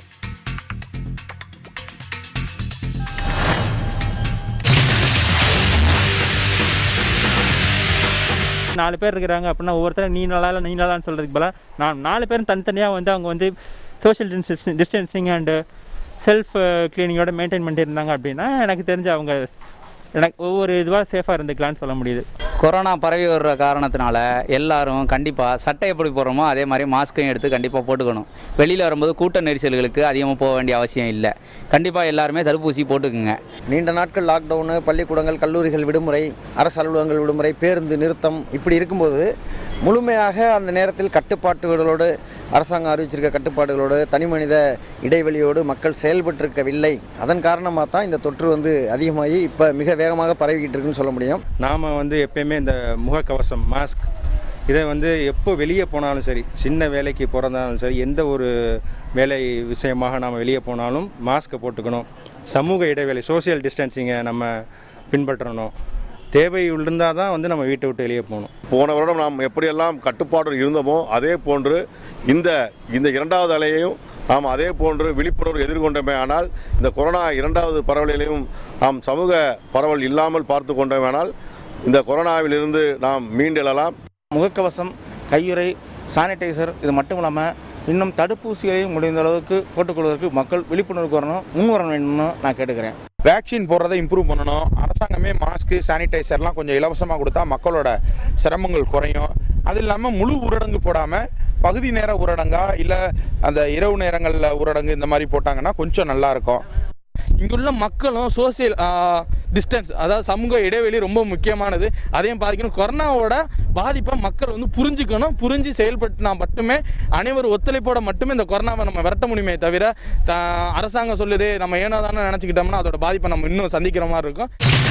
நாலு பேர் இருக்கிறாங்க அப்படின்னா ஒவ்வொருத்தரும் நீ நல்லா இல்லை நீ நல்லான்னு சொல்கிறதுக்கு பதிலாக நான் நாலு பேரும் தனித்தனியாக வந்து அவங்க வந்து social distance distancing and self க்ளீனிங்கோட மெயின்டைன் பண்ணிட்டு இருந்தாங்க அப்படின்னா எனக்கு தெரிஞ்சு அவங்க எனக்கு ஒவ்வொரு இதுவாக சேஃபாக இருந்துக்கலாம்னு சொல்ல முடியுது கொரோனா பரவி வர்ற காரணத்தினால எல்லாரும் கண்டிப்பாக சட்டை எப்படி போடுறோமோ அதே மாதிரி மாஸ்க்கையும் எடுத்து கண்டிப்பாக போட்டுக்கணும் வெளியில் வரும்போது கூட்ட நெரிசல்களுக்கு அதிகமாக போக வேண்டிய அவசியம் இல்லை கண்டிப்பாக எல்லாருமே தடுப்பூசி போட்டுக்குங்க நீண்ட நாட்கள் லாக்டவுனு பள்ளிக்கூடங்கள் கல்லூரிகள் விடுமுறை அரசு அலுவலகங்கள் விடுமுறை பேருந்து நிறுத்தம் இப்படி இருக்கும்போது முழுமையாக அந்த நேரத்தில் கட்டுப்பாட்டுகளோடு அரசாங்கம் அறிவிச்சிருக்க கட்டுப்பாடுகளோடு தனிமனித இடைவெளியோடு மக்கள் செயல்பட்டிருக்கவில்லை அதன் காரணமாக தான் இந்த தொற்று வந்து அதிகமாகி இப்போ மிக வேகமாக பரவிக்கிட்டு இருக்குன்னு சொல்ல முடியும் நாம் வந்து எப்பயுமே இந்த முகக்கவசம் மாஸ்க் இதை வந்து எப்போ வெளியே போனாலும் சரி சின்ன வேலைக்கு போகிறதாலும் சரி எந்த ஒரு வேலை விஷயமாக நாம் வெளியே போனாலும் மாஸ்க்கை போட்டுக்கணும் சமூக இடைவேளை சோஷியல் டிஸ்டன்சிங்கை நம்ம பின்பற்றணும் தேவை இருந்தால் தான் வந்து நம்ம வீட்டை விட்டு வெளியே போகணும் போன வருடம் நாம் எப்படியெல்லாம் கட்டுப்பாடு இருந்தோமோ அதே போன்று இந்த இந்த இரண்டாவது அலையையும் நாம் அதே போன்று விழிப்புணர்வு எதிர்கொண்டோமே ஆனால் இந்த கொரோனா இரண்டாவது பரவலிலையும் நாம் சமூக பரவல் இல்லாமல் பார்த்து கொண்டோமேனால் இந்த கொரோனாவிலிருந்து நாம் மீண்டெழலாம் முகக்கவசம் கையுறை சானிடைசர் இது மட்டும் இல்லாமல் இன்னும் தடுப்பூசிகளையும் முடிந்த அளவுக்கு போட்டுக்கொள்வதற்கு மக்கள் விழிப்புணர்வுக்கு வரணும் முன் வர வேணும்னு நான் கேட்டுக்கிறேன் வேக்சின் போடுறதை இம்ப்ரூவ் பண்ணணும் அரசாங்கமே மாஸ்க்கு சானிடைசர்லாம் கொஞ்சம் இலவசமாக கொடுத்தா மக்களோட சிரமங்கள் குறையும் அது இல்லாமல் முழு ஊரடங்கு போடாமல் பகுதி நேர ஊரடங்கா இல்லை அந்த இரவு நேரங்களில் ஊரடங்கு இந்த மாதிரி போட்டாங்கன்னா கொஞ்சம் நல்லா இருக்கும் இங்குள்ள மக்களும் சோசியல் டிஸ்டன்ஸ் அதாவது சமூக இடைவெளி ரொம்ப முக்கியமானது அதையும் பாதிக்கணும் கொரோனாவோட பாதிப்பை மக்கள் வந்து புரிஞ்சுக்கணும் புரிஞ்சு செயல்பட்டுனா மட்டுமே அனைவரும் ஒத்துழைப்போட மட்டுமே இந்த கொரோனாவை நம்ம விரட்ட முடியுமே தவிர த- அரசாங்கம் சொல்லுது நம்ம ஏனோ தானே நினச்சிக்கிட்டோம்னா அதோட பாதிப்பை நம்ம இன்னும் சந்திக்கிற மாதிரி இருக்கும்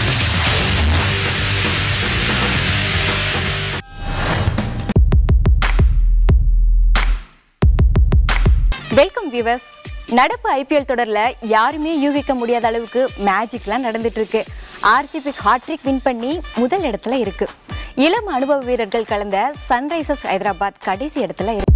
வெல்கம் வியூவர்ஸ் நடப்பு ஐபிஎல் தொடர்ல யாருமே யூகிக்க முடியாத அளவுக்கு மேஜிக்லாம் நடந்துட்டு இருக்கு ஆர்சிபி ஹாட்ரிக் வின் பண்ணி முதல் இடத்துல இருக்கு இளம் அனுபவ வீரர்கள் கலந்த சன்ரைசர்ஸ் ஹைதராபாத் கடைசி இடத்துல இருக்கு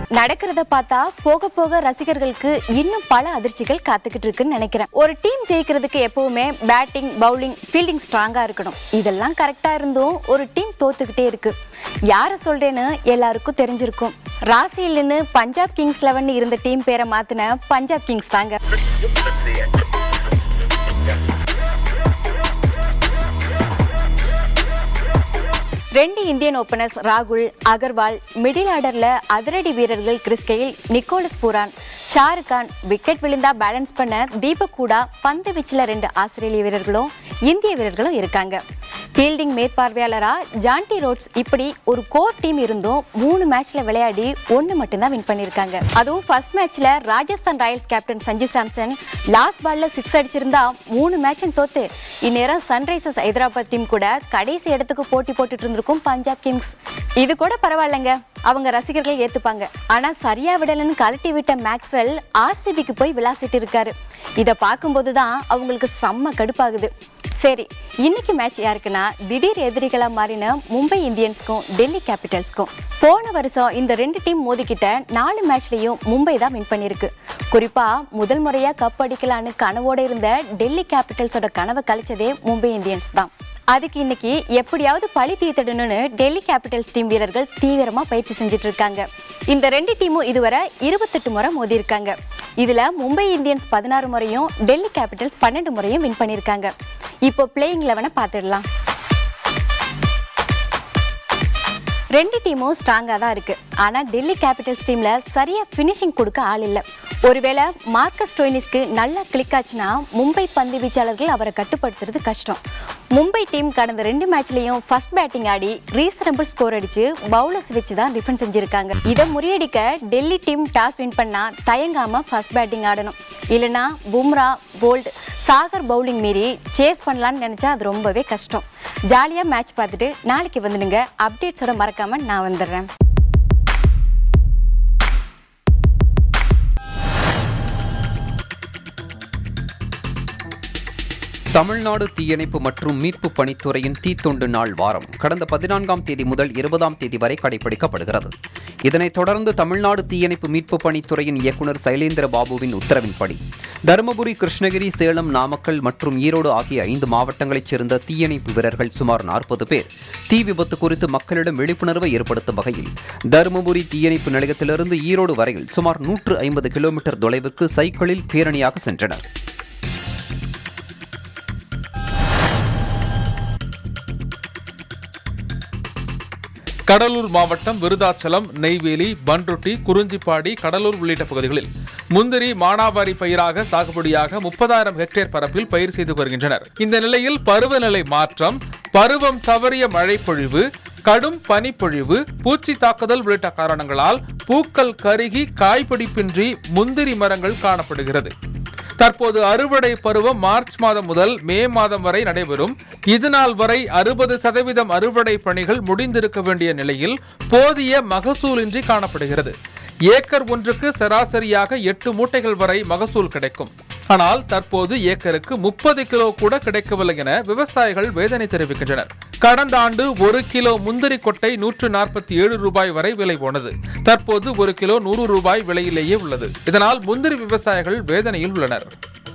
நடக்கிறத பார்த்தா போக போக ரசிகர்களுக்கு இன்னும் பல அதிர்ச்சிகள் காத்துக்கிட்டு இருக்குன்னு நினைக்கிறேன் ஒரு டீம் ஜெயிக்கிறதுக்கு எப்பவுமே பேட்டிங் பவுலிங் ஃபீல்டிங் ஸ்ட்ராங்கா இருக்கணும் இதெல்லாம் கரெக்டா இருந்தும் ஒரு டீம் தோத்துக்கிட்டே இருக்கு யாரை சொல்றேன்னு எல்லாருக்கும் தெரிஞ்சிருக்கும் ராசியில் நின்று பஞ்சாப் கிங்ஸ் லெவன் இருந்த டீம் பேரை மாத்தின பஞ்சாப் கிங்ஸ் தாங்க ரெண்டு இந்தியன் ஓபனர்ஸ் ராகுல் அகர்வால் மிடில் ஆர்டர்ல அதிரடி வீரர்கள் Chris Gayle Nicholas Pooran Shahrukh Khan wicket விழுந்தா பேலன்ஸ் பண்ண தீபக் கூடா பந்து வீச்சில் ரெண்டு ஆஸ்திரேலிய வீரர்களும் இந்திய வீரர்களும் இருக்காங்க ஃபீல்டிங் மேற்பார்வையாளரா ஜான்டி ரோட்ஸ் இப்படி ஒரு கோர் டீம் இருந்தும் மூணு மேட்ச்ல விளையாடி ஒன்று மட்டும்தான் வின் பண்ணியிருக்காங்க அதுவும் ஃபர்ஸ்ட் மேட்ச்ல Rajasthan Royals captain Sanju Samson last பால்ல சிக்ஸ் அடிச்சிருந்தா மூணு மேட்சும் தோத்து இந்நேரம் சன்ரைசர்ஸ் ஹைதராபாத் டீம் கூட கடைசி இடத்துக்கு போட்டி போட்டுட்டு இருந்திருக்கும் பஞ்சாப் கிங்ஸ் இது கூட பரவாயில்லைங்க அவங்க ரசிகர்கள் ஏத்துப்பாங்க ஆனா சரியா விடலன்னு கழட்டி விட்ட மேக்ஸ்வெல் ஆர்சிபிக்கு போய் விளாசிட்டு இருக்காரு இதை பார்க்கும்போது தான் அவங்களுக்கு செம்ம கடுப்பாகுது சரி இன்னைக்கு மேட்ச் யாருக்குன்னா திடீர் எதிரிகளா மாறின மும்பை இந்தியன்ஸ்க்கும் டெல்லி கேபிட்டல்ஸ்க்கும் போன வருஷம் இந்த ரெண்டு டீம் மோதிக்கிட்ட நாலு மேட்ச்லயும் மும்பை தான் வின் பண்ணிருக்கு குறிப்பா முதல் முறையா கப் அடிக்கலான்னு கனவோட இருந்த டெல்லி கேபிட்டல்ஸோட கனவை கழிச்சதே மும்பை இந்தியன்ஸ் தான் அதுக்கு இன்னைக்கு எப்படியாவது பழி தீர்த்திடணும்னு டெல்லி கேபிட்டல்ஸ் டீம் வீரர்கள் தீவிரமா பயிற்சி செஞ்சுட்டு இருக்காங்க இந்த ரெண்டு டீமும் இதுவரை இருபத்தெட்டு முறை மோதி இருக்காங்க இதுல மும்பை இந்தியன்ஸ் பதினாறு முறையும் டெல்லி கேபிட்டல்ஸ் பன்னெண்டு முறையும் வின் பண்ணியிருக்காங்க இப்போ பிளேயிங் லெவனை பார்த்துடலாம் ரெண்டு டீமும் ஸ்ட்ராங்காக தான் இருக்கு ஆனால் டெல்லி கேபிட்டல்ஸ் டீம்ல சரியா ஃபினிஷிங் கொடுக்க ஆள் இல்லை ஒருவேளை மார்க்கஸ் ஸ்டோயினிஸ்க்கு நல்லா கிளிக் ஆச்சுன்னா மும்பை பந்து வீச்சாளர்கள் அவரை கட்டுப்படுத்துறது கஷ்டம் மும்பை டீம் கடந்த ரெண்டு மேட்ச்லயும் ஃபர்ஸ்ட் பேட்டிங் ஆடி ரீசனபிள் ஸ்கோர் அடிச்சு பவுலர்ஸ் வச்சு தான் டிஃபென்ஸ் செஞ்சிருக்காங்க இதை முறியடிக்க டெல்லி டீம் டாஸ் வின் பண்ணா தயங்காம ஃபர்ஸ்ட் பேட்டிங் ஆடணும் இல்லைன்னா பும்ரா போல்ட் சாகர் பவுலிங் மீறி சேஸ் பண்ணலான்னு நினைச்சா அது ரொம்பவே கஷ்டம் ஜாலியாக மேட்ச் பார்த்துட்டு நாளைக்கு வந்துடுங்க அப்டேட்ஸோட மறக்காம நான் வந்துடுறேன் தமிழ்நாடு தீயணைப்பு மற்றும் மீட்பு பணித்துறையின் தீத்தொண்டு நாள் வாரம் கடந்த பதினான்காம் தேதி முதல் இருபதாம் தேதி வரை கடைபிடிக்கப்படுகிறது இதனைத் தொடர்ந்து தமிழ்நாடு தீயணைப்பு மீட்பு பணித்துறையின் இயக்குநர் சைலேந்திர பாபுவின் உத்தரவின்படி தருமபுரி கிருஷ்ணகிரி சேலம் நாமக்கல் மற்றும் ஈரோடு ஆகிய ஐந்து மாவட்டங்களைச் சேர்ந்த தீயணைப்பு வீரர்கள் சுமார் நாற்பது பேர் தீ விபத்து குறித்து மக்களிடம் விழிப்புணர்வை ஏற்படுத்தும் வகையில் தருமபுரி தீயணைப்பு நிலையத்திலிருந்து ஈரோடு வரையில் சுமார் நூற்று ஐம்பது கிலோமீட்டர் தொலைவுக்கு சைக்கிளில் பேரணியாக சென்றனர் கடலூர் மாவட்டம் விருதாச்சலம் நெய்வேலி பன்ருட்டி குறிஞ்சிப்பாடி கடலூர் உள்ளிட்ட பகுதிகளில் முந்திரி மானாவாரி பயிராக சாகுபடியாக முப்பதாயிரம் ஹெக்டேர் பரப்பில் பயிர் செய்து வருகின்றனர் இந்த நிலையில் பருவநிலை மாற்றம் பருவம் தவறிய மழைப்பொழிவு கடும் பனிப்பொழிவு பூச்சி தாக்குதல் உள்ளிட்ட காரணங்களால் பூக்கள் கருகி காய்பிடிப்பின்றி முந்திரி மரங்கள் காணப்படுகிறது தற்போது அறுவடை பருவம் மார்ச் மாதம் முதல் மே மாதம் வரை நடைபெறும் இதுநாள் வரை அறுபது சதவீதம் அறுவடை பணிகள் முடிந்திருக்க வேண்டிய நிலையில் போதிய மகசூலின்றி காணப்படுகிறது ஏக்கர் ஒன்றுக்கு சராசரியாக எட்டு மூட்டைகள் வரை மகசூல் கிடைக்கும் ஆனால் தற்போது ஏக்கருக்கு முப்பது கிலோ கூட கிடைக்கவில்லை என விவசாயிகள் வேதனை தெரிவிக்கின்றனர் கடந்த ஆண்டு ஒரு கிலோ முந்திரி கொட்டை நூற்று நாற்பத்தி ஏழு ரூபாய் வரை விலை போனது தற்போது ஒரு கிலோ நூறு ரூபாய் விலையிலேயே உள்ளது இதனால் முந்திரி விவசாயிகள் வேதனையில் உள்ளனர்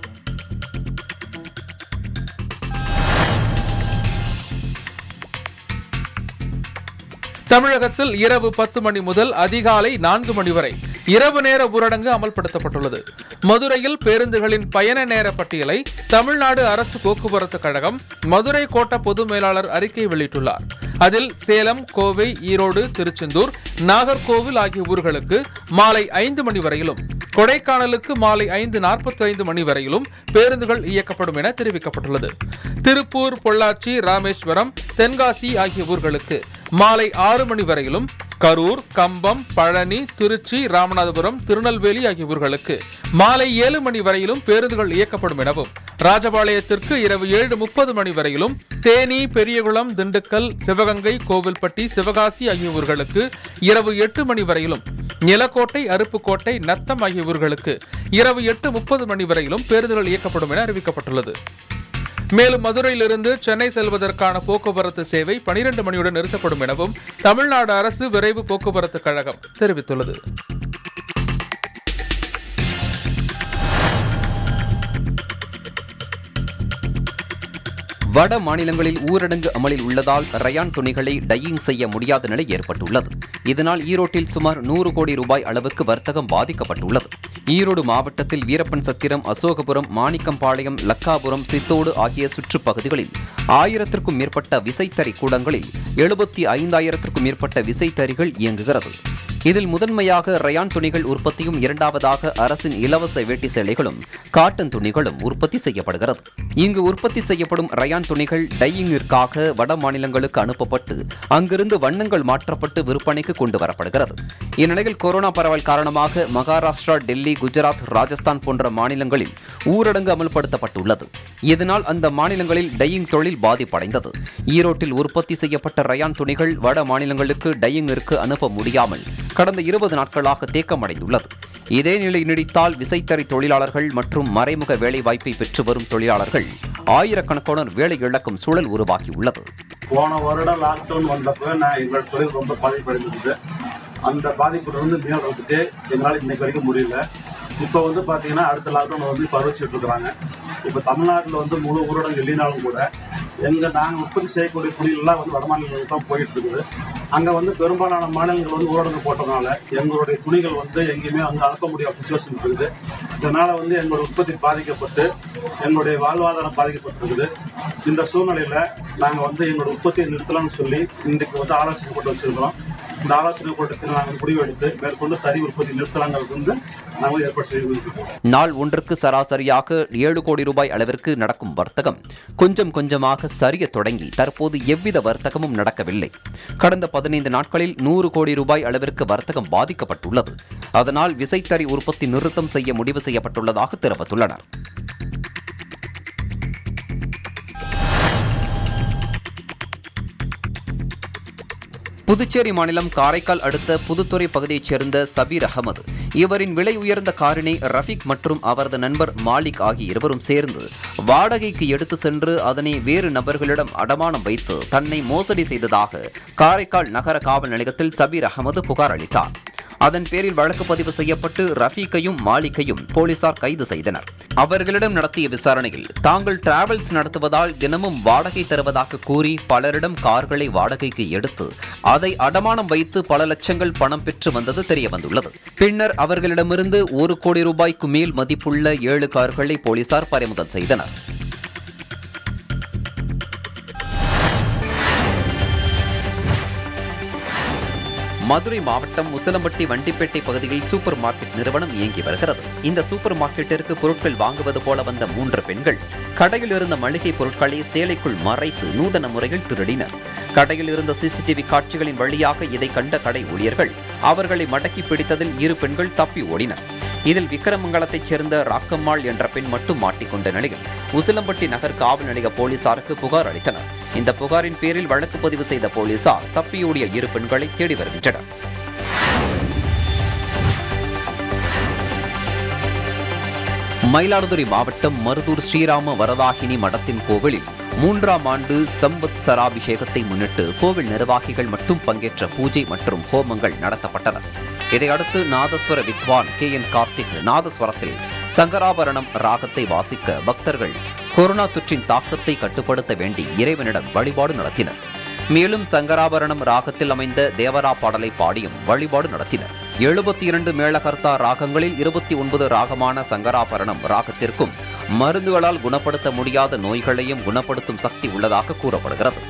தமிழகத்தில் இரவு பத்து மணி முதல் அதிகாலை நான்கு மணி வரை இரவு நேர ஊரடங்கு அமல்படுத்தப்பட்டுள்ளது மதுரையில் பேருந்துகளின் பயண நேர பட்டியலை தமிழ்நாடு அரசு போக்குவரத்து கழகம் மதுரை கோட்ட பொது மேலாளர் அறிக்கை வெளியிட்டுள்ளார் அதில் சேலம் கோவை ஈரோடு திருச்செந்தூர் நாகர்கோவில் ஆகிய ஊர்களுக்கு மாலை ஐந்து மணி வரையிலும் கொடைக்கானலுக்கு மாலை ஐந்து நாற்பத்தி ஐந்து மணி வரையிலும் பேருந்துகள் இயக்கப்படும் என தெரிவிக்கப்பட்டுள்ளது திருப்பூர் பொள்ளாச்சி ராமேஸ்வரம் தென்காசி ஆகிய ஊர்களுக்கு மாலை ஆறு மணி வரையிலும் கரூர் கம்பம் பழனி திருச்சி ராமநாதபுரம் திருநெல்வேலி ஆகிய ஊர்களுக்கு மாலை ஏழு மணி வரையிலும் பேருந்துகள் இயக்கப்படும் எனவும் ராஜபாளையத்திற்கு இரவு ஏழு முப்பது மணி வரையிலும் தேனி பெரியகுளம் திண்டுக்கல் சிவகங்கை கோவில்பட்டி சிவகாசி ஆகிய ஊர்களுக்கு இரவு எட்டு மணி வரையிலும் நிலக்கோட்டை அருப்புக்கோட்டை நத்தம் ஆகிய ஊர்களுக்கு இரவு எட்டு முப்பது மணி வரையிலும் பேருந்துகள் இயக்கப்படும் என அறிவிக்கப்பட்டுள்ளது மேலும் மதுரையிலிருந்து சென்னை செல்வதற்கான போக்குவரத்து சேவை பனிரெண்டு மணியுடன் நிறுத்தப்படும் எனவும் தமிழ்நாடு அரசு விரைவு போக்குவரத்து கழகம் தெரிவித்துள்ளது வட மாநிலங்களில் ஊரடங்கு அமலில் உள்ளதால் ரயான் துணிகளை டையிங் செய்ய முடியாத நிலை ஏற்பட்டுள்ளது இதனால் ஈரோட்டில் சுமார் நூறு கோடி ரூபாய் அளவுக்கு வர்த்தகம் பாதிக்கப்பட்டுள்ளது ஈரோடு மாவட்டத்தில் வீரப்பன் சத்திரம் அசோகபுரம் மாணிக்கம்பாளையம் லக்காபுரம் சித்தோடு ஆகிய சுற்றுப்பகுதிகளில் ஆயிரத்திற்கும் மேற்பட்ட விசைத்தறி கூடங்களில் எழுபத்தி ஐந்தாயிரத்திற்கும் மேற்பட்ட விசைத்தறிகள் இயங்குகிறது இதில் முதன்மையாக ரயான் துணிகள் உற்பத்தியும் இரண்டாவதாக அரசின் இலவச வேட்டி சேலைகளும் காட்டன் துணிகளும் உற்பத்தி செய்யப்படுகிறது இங்கு உற்பத்தி செய்யப்படும் ரயான் துணிகள் டையிங்கிற்காக வட மாநிலங்களுக்கு அனுப்பப்பட்டு அங்கிருந்து வண்ணங்கள் மாற்றப்பட்டு விற்பனைக்கு கொண்டு வரப்படுகிறது இந்நிலையில் கொரோனா பரவல் காரணமாக மகாராஷ்டிரா டெல்லி குஜராத் ராஜஸ்தான் போன்ற மாநிலங்களில் ஊரடங்கு அமல்படுத்தப்பட்டுள்ளது இதனால் அந்த மாநிலங்களில் டையிங் தொழில் பாதிப்படைந்தது ஈரோட்டில் உற்பத்தி செய்யப்பட்ட ரயான் துணிகள் வட மாநிலங்களுக்கு டையிங்கிற்கு அனுப்ப முடியாமல் கடந்த இருபது நாட்களாக தேக்கமடைந்துள்ளது இதே நிலை நீடித்தால் விசைத்தறி தொழிலாளர்கள் மற்றும் மறைமுக வேலைவாய்ப்பை பெற்று வரும் தொழிலாளர்கள் ஆயிரக்கணக்கானோர் வேலை இழக்கும் சூழல் உருவாகியுள்ளது போன வருடம் லாக்டவுன் வந்தப்போ நான் எங்களோட தொழில் ரொம்ப பாதிப்படைந்திருந்தது அந்த பாதிப்பிலிருந்து மீள்றதுக்கு எங்களால் இன்னைக்கு வரைக்கும் முடியல இப்போ வந்து பார்த்தீங்கன்னா அடுத்த லாக்டவுன் வந்து இப்போ அறிவிச்சிட்டு இருக்கிறாங்க இப்போ தமிழ்நாட்டில் வந்து முழு ஊரடங்கு இல்லைனாலும் கூட எங்கள் நாங்கள் உற்பத்தி செய்யக்கூடிய துணிகள்லாம் வந்து வடமாநிலங்களுக்கு தான் போயிட்டு இருக்குது அங்கே வந்து பெரும்பாலான மாநிலங்கள் வந்து ஊரடங்கு போட்டதுனால எங்களுடைய துணிகள் வந்து எங்கேயுமே அங்கே அனுப்ப முடியாத சுச்சுவேஷன் இருக்குது இதனால் வந்து எங்களுடைய உற்பத்தி பாதிக்கப்பட்டு எங்களுடைய வாழ்வாதாரம் பாதிக்கப்பட்டிருக்குது இந்த சூழ்நிலையில் நாங்கள் வந்து எங்களோட உற்பத்தியை நிறுத்தலாம்னு சொல்லி இன்றைக்கு வந்து ஆலோசனை போட்டு வச்சிருக்கிறோம் இந்த ஆலோசனை கூட்டத்தில் நாங்கள் முடிவெடுத்து மேற்கொண்டு தறி உற்பத்தி நிறுத்தலாங்கிறது வந்து நாங்கள் ஏற்பாடு செய்திருக்கிறோம் நாள் ஒன்றுக்கு சராசரியாக ஏழு கோடி ரூபாய் அளவிற்கு நடக்கும் வர்த்தகம் கொஞ்சம் கொஞ்சமாக சரிய தொடங்கி தற்போது எவ்வித வர்த்தகமும் நடக்கவில்லை கடந்த பதினைந்து நாட்களில் நூறு கோடி ரூபாய் அளவிற்கு வர்த்தகம் பாதிக்கப்பட்டுள்ளது அதனால் விசைத்தறி உற்பத்தி நிறுத்தம் செய்ய முடிவு செய்யப்பட்டுள்ளதாக தெரிவித்துள்ளனர் புதுச்சேரி மாநிலம் காரைக்கால் அடுத்த புதுத்துறை பகுதியைச் சேர்ந்த சபீர் அகமது இவரின் விலை உயர்ந்த காரினை ரஃபிக் மற்றும் அவரது நண்பர் மாலிக் ஆகிய இருவரும் சேர்ந்து வாடகைக்கு எடுத்து சென்று அதனை வேறு நபர்களிடம் அடமானம் வைத்து தன்னை மோசடி செய்ததாக காரைக்கால் நகர காவல் நிலையத்தில் சபீர் அகமது புகார் அளித்தார் அதன் பேரில் வழக்கு பதிவு செய்யப்பட்டு ரஃபீக்கையும் மாலிக்கையும் போலீசார் கைது செய்தனர் அவர்களிடம் நடத்திய விசாரணையில் தாங்கள் டிராவல்ஸ் நடத்துவதால் தினமும் வாடகை தருவதாக கூறி பலரிடம் கார்களை வாடகைக்கு எடுத்து அதை அடமானம் வைத்து பல லட்சங்கள் பணம் பெற்று வந்தது தெரியவந்துள்ளது பின்னர் அவர்களிடமிருந்து ஒரு கோடி ரூபாய்க்கு மேல் மதிப்புள்ள ஏழு கார்களை போலீசார் பறிமுதல் செய்தனர் மதுரை மாவட்டம் முசலம்பட்டி வண்டிப்பேட்டை பகுதியில் சூப்பர் மார்க்கெட் நிறுவனம் இயங்கி வருகிறது இந்த சூப்பர் மார்க்கெட்டிற்கு பொருட்கள் வாங்குவது போல வந்த மூன்று பெண்கள் கடையில் இருந்த மளிகை பொருட்களை சேலைக்குள் மறைத்து நூதன முறையில் திருடினர் கடையில் இருந்த சிசிடிவி காட்சிகளின் வழியாக இதை கண்ட கடை ஊழியர்கள் அவர்களை மடக்கி பிடித்ததில் இரு பெண்கள் தப்பி ஓடினர் இதில் விக்கிரமங்கலத்தைச் சேர்ந்த ராக்கம்மாள் என்ற பெண் மட்டும் மாட்டிக்கொண்ட நிலையில் உசிலம்பட்டி நகர் காவல் நிலைய போலீசாருக்கு புகார் அளித்தனர் இந்த புகாரின் பேரில் வழக்கு பதிவு செய்த போலீசார் தப்பியோடிய இரு பெண்களை தேடி வருகின்றனர் மயிலாடுதுறை மாவட்டம் மருதூர் ஸ்ரீராம வரதாகினி மடத்தின் கோவிலில் மூன்றாம் ஆண்டு சம்பத் சராபிஷேகத்தை முன்னிட்டு கோவில் நிர்வாகிகள் மட்டும் பங்கேற்ற பூஜை மற்றும் ஹோமங்கள் நடத்தப்பட்டன இதையடுத்து நாதஸ்வர வித்வான் கே என் கார்த்திக் நாதஸ்வரத்தில் சங்கராபரணம் ராகத்தை வாசிக்க பக்தர்கள் கொரோனா தொற்றின் தாக்கத்தை கட்டுப்படுத்த வேண்டி இறைவனிடம் வழிபாடு நடத்தினர் மேலும் சங்கராபரணம் ராகத்தில் அமைந்த தேவரா பாடலை பாடியும் வழிபாடு நடத்தினர் எழுபத்தி இரண்டு மேளகர்த்தா ராகங்களில் இருபத்தி ஒன்பது ராகமான சங்கராபரணம் ராகத்திற்கும் மருந்துகளால் குணப்படுத்த முடியாத நோய்களையும் குணப்படுத்தும் சக்தி உள்ளதாக கூறப்படுகிறது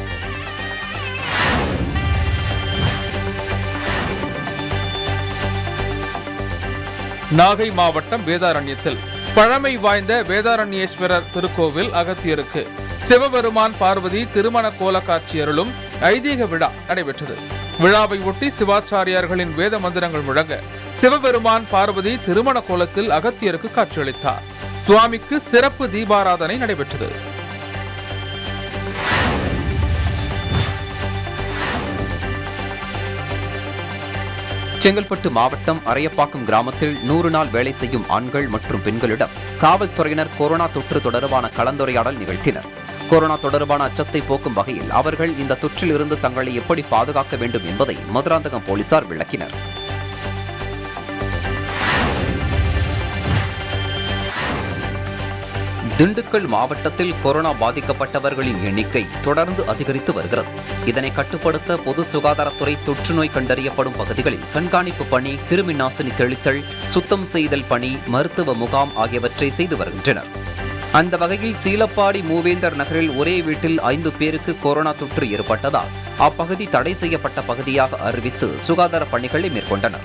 நாகை மாவட்டம் வேதாரண்யத்தில் பழமை வாய்ந்த வேதாரண்யேஸ்வரர் திருக்கோவில் அகத்தியருக்கு சிவபெருமான் பார்வதி திருமண கோல காட்சி அருளும் ஐதீக விழா நடைபெற்றது விழாவை ஒட்டி சிவாச்சாரியார்களின் வேத மந்திரங்கள் முழங்க சிவபெருமான் பார்வதி திருமண கோலத்தில் அகத்தியருக்கு காட்சியளித்தார் சுவாமிக்கு சிறப்பு தீபாராதனை நடைபெற்றது செங்கல்பட்டு மாவட்டம் அரையப்பாக்கம் கிராமத்தில் நூறு நாள் வேலை செய்யும் ஆண்கள் மற்றும் பெண்களிடம் காவல்துறையினர் கொரோனா தொற்று தொடர்பான கலந்துரையாடல் நிகழ்த்தினர் கொரோனா தொடர்பான அச்சத்தை போக்கும் வகையில் அவர்கள் இந்த தொற்றில் இருந்து தங்களை எப்படி பாதுகாக்க வேண்டும் என்பதை மதுராந்தகம் போலீசார் விளக்கினர் திண்டுக்கல் மாவட்டத்தில் கொரோனா பாதிக்கப்பட்டவர்களின் எண்ணிக்கை தொடர்ந்து அதிகரித்து வருகிறது இதனை கட்டுப்படுத்த பொது சுகாதாரத்துறை தொற்றுநோய் கண்டறியப்படும் பகுதிகளில் கண்காணிப்பு பணி கிருமி நாசினி தெளித்தல் சுத்தம் செய்தல் பணி மருத்துவ முகாம் ஆகியவற்றை செய்து வருகின்றனர் அந்த வகையில் சீலப்பாடி மூவேந்தர் நகரில் ஒரே வீட்டில் ஐந்து பேருக்கு கொரோனா தொற்று ஏற்பட்டதால் அப்பகுதி தடை செய்யப்பட்ட பகுதியாக அறிவித்து சுகாதார பணிகளை மேற்கொண்டனர்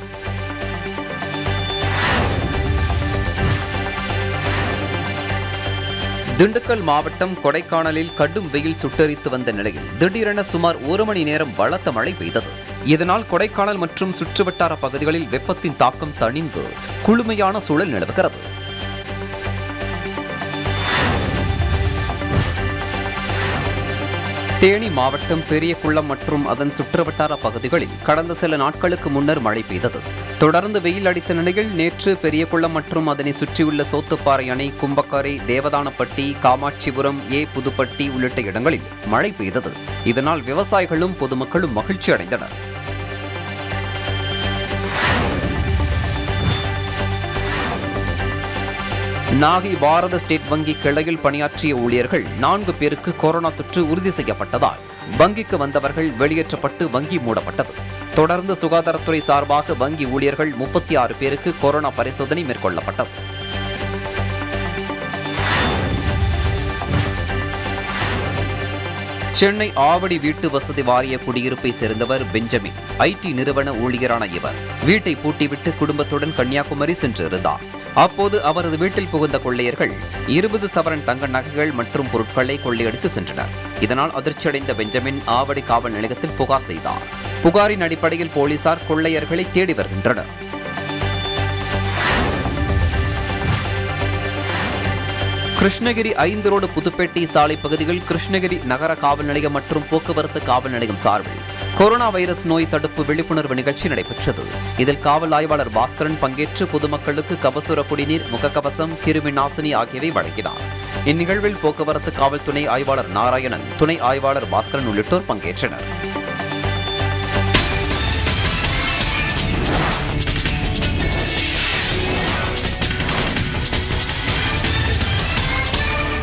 திண்டுக்கல் மாவட்டம் கொடைக்கானலில் கடும் வெயில் சுட்டரித்து வந்த நிலையில் திடீரென சுமார் ஒரு மணி நேரம் பலத்த மழை பெய்தது இதனால் கொடைக்கானல் மற்றும் சுற்றுவட்டார பகுதிகளில் வெப்பத்தின் தாக்கம் தணிந்து குளுமையான சூழல் நிலவுகிறது தேனி மாவட்டம் பெரியகுளம் மற்றும் அதன் சுற்றுவட்டார பகுதிகளில் கடந்த சில நாட்களுக்கு முன்னர் மழை பெய்தது தொடர்ந்து வெயில் அடித்த நிலையில் நேற்று பெரியகுளம் மற்றும் அதனை சுற்றியுள்ள சோத்துப்பாறை அணை கும்பக்காரை தேவதானப்பட்டி காமாட்சிபுரம் ஏ புதுப்பட்டி உள்ளிட்ட இடங்களில் மழை பெய்தது இதனால் விவசாயிகளும் பொதுமக்களும் மகிழ்ச்சி அடைந்தனர் நாகை பாரத ஸ்டேட் வங்கி கிளையில் பணியாற்றிய ஊழியர்கள் நான்கு பேருக்கு கொரோனா தொற்று உறுதி செய்யப்பட்டதால் வங்கிக்கு வந்தவர்கள் வெளியேற்றப்பட்டு வங்கி மூடப்பட்டது தொடர்ந்து சுகாதாரத்துறை சார்பாக வங்கி ஊழியர்கள் முப்பத்தி ஆறு பேருக்கு கொரோனா பரிசோதனை மேற்கொள்ளப்பட்டது சென்னை ஆவடி வீட்டு வசதி வாரிய குடியிருப்பை சேர்ந்தவர் பெஞ்சமின் ஐடி நிறுவன ஊழியரான இவர் வீட்டை பூட்டிவிட்டு குடும்பத்துடன் கன்னியாகுமரி சென்றிருந்தார் அப்போது அவரது வீட்டில் புகுந்த கொள்ளையர்கள் இருபது சவரன் தங்க நகைகள் மற்றும் பொருட்களை கொள்ளையடித்து சென்றனர் இதனால் அதிர்ச்சியடைந்த பெஞ்சமின் ஆவடி காவல் நிலையத்தில் புகார் செய்தார் புகாரின் அடிப்படையில் போலீசார் கொள்ளையர்களை தேடி வருகின்றனர் கிருஷ்ணகிரி ஐந்து ரோடு புதுப்பேட்டை சாலை பகுதியில் கிருஷ்ணகிரி நகர காவல் நிலையம் மற்றும் போக்குவரத்து காவல் நிலையம் சார்பில் கொரோனா வைரஸ் நோய் தடுப்பு விழிப்புணர்வு நிகழ்ச்சி நடைபெற்றது இதில் காவல் ஆய்வாளர் பாஸ்கரன் பங்கேற்று பொதுமக்களுக்கு கபசுர குடிநீர் முகக்கவசம் கிருமி நாசினி ஆகியவை வழங்கினார் இந்நிகழ்வில் போக்குவரத்து காவல் துணை ஆய்வாளர் நாராயணன் துணை ஆய்வாளர் பாஸ்கரன் உள்ளிட்டோர் பங்கேற்றனர்